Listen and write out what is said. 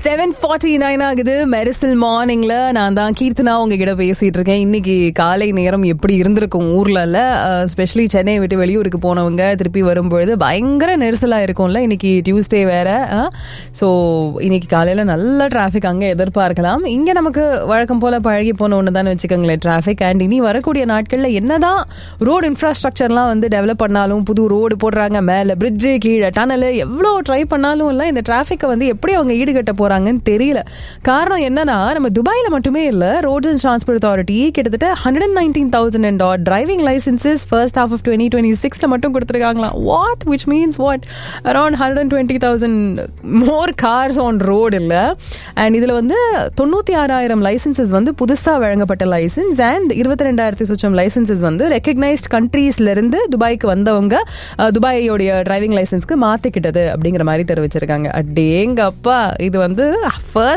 seven forty nine ஆகுது மெரிசல் மார்னிங்ல நான் தான் கீர்த்தனா உங்ககிட்ட பேசிட்டு இருக்கேன் இன்னைக்கு காலை நேரம் எப்படி இருந்திருக்கும் ஊர்ல ஸ்பெஷலி சென்னை விட்டு வெளியூருக்கு போனவங்க திருப்பி வரும்பொழுது பயங்கர நெரிசலா இருக்கும்ல இன்னைக்கு டியூஸ்டே வேற ஸோ இன்னைக்கு காலையில நல்ல டிராஃபிக் அங்கே எதிர்பார்க்கலாம் இங்க நமக்கு வழக்கம் போல பழகி போன ஒன்று தான் வச்சுக்கோங்களேன் டிராஃபிக் அண்ட் இனி வரக்கூடிய நாட்கள்ல என்னதான் ரோடு இன்ஃப்ராஸ்ட்ரக்சர்லாம் வந்து டெவலப் பண்ணாலும் புது ரோடு போடுறாங்க மேலே பிரிட்ஜு கீழே டனல் எவ்வளோ ட்ரை பண்ணாலும் இல்லை இந்த டிராஃபிக்கை வந்து எப்படி அவங்க ஈடுகட்ட போறாங்கன்னு தெரியல காரணம் என்னன்னா நம்ம துபாயில மட்டுமே இல்ல ரோட்ஸ் அண்ட் டிரான்ஸ்போர்ட் அத்தாரிட்டி கிட்டத்தட்ட hundred and nineteen thousand and dot driving licenses first half of twenty twenty சிக்ஸ்ல மட்டும் கொடுத்துருக்காங்களாம் what which means what around hundred and twenty thousand more cars on road இல்ல அண்ட் இதுல வந்து தொண்ணூத்தி ஆறாயிரம் licences வந்து புதுசா வழங்கப்பட்ட லைசன்ஸ் அண்ட் இருபத்தி ரெண்டாயிரத்தி சுச்சம் லைசன்சஸ் வந்து ரெக்கக்னைஸ்ட் கண்ட்ரீஸ்ல இருந்து துபாய்க்கு வந்தவங்க அஹ், துபாயோடைய டிரைவிங் லைசன்ஸ்க்கு மாத்திக்கிட்டது அப்படிங்கிற மாதிரி தெரிவிச்சிருக்காங்க அடேங்கப்பா இது வந்து ஃபர்ஸ்ட்